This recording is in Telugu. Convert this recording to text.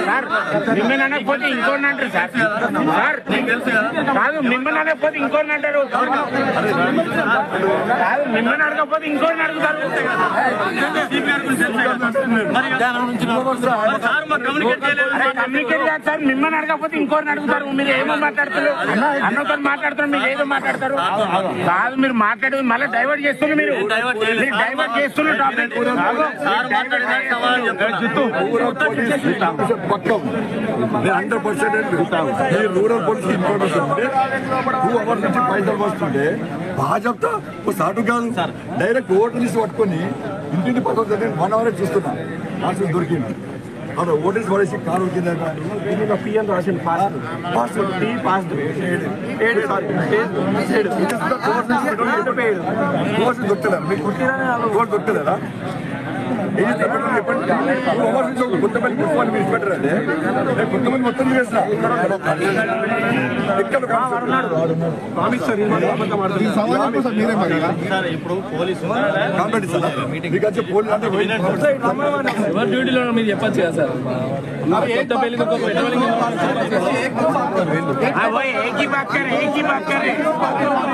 సార్ మిమ్మల్ని అనకపోతే ఇంకోటి అంటారు సార్ సార్ కాదు మిమ్మల్ని అనకపోతే ఇంకోటి అంటారు కాదు మిమ్మల్ని అడగకపోతే ఇంకోటి అడుగుతారు అరే, కమ్యూనికేట్ చేయాలి సార్ మిమ్మల్ని అడగకపోతే ఇంకోరిని అడుగుతారు మీరు ఏమో మాట్లాడుతారు అన్నతో మాట్లాడుతారు మీరు ఏదో మాట్లాడతారు కాదు మీరు మాట్లాడేది మళ్ళీ డైవర్ట్ చేస్తున్నారు మీరు మీరు డైవర్ట్ చేస్తున్నారు టాపిక్ పక్కం నేను హండ్రెడ్ పర్సెంట్ ఈ రూరల్ పోలీస్ ఇన్ఫర్మేషన్ ఉంటే టూ అవర్స్ నుంచి పైసలు వస్తుంటే భాజపా ఓ సాటు కాదు డైరెక్ట్ ఓటర్ లిస్ట్ పట్టుకొని ఇంటింటి పక్కన నేను వన్ అవర్ చూస్తున్నా నాకు దొరికింది అక్కడ ఓటర్స్ పడేసి కారు కింద పిఎన్ రాసింది ఫాస్ట్ పాస్ టీ పాస్డ్ ఏడు సారీ ఏడు కోర్సు దొరకలేదా మీకు కోర్సు దొరకలేదా ఏం చేస్తారు చెప్పండి టూ అవర్స్ నుంచి ఒక కొంతమంది పుష్పాలు మీరు పెట్టరండి నేను కొంతమంది మొత్తం చేస్తా ఎక్కడ ప్రామిస్ సార్ ఈ సమాజం కోసం మీరే మరి ఇప్పుడు పోలీసు కాంపౌండ్ సార్ మీకు వచ్చే పోలీసు అంటే ఎవరి డ్యూటీలో మీరు చెప్పచ్చు కదా సార్ కొత్త పెళ్లి ఒక పెద్దవాళ్ళకి एक ही बात कर एक ही बात कर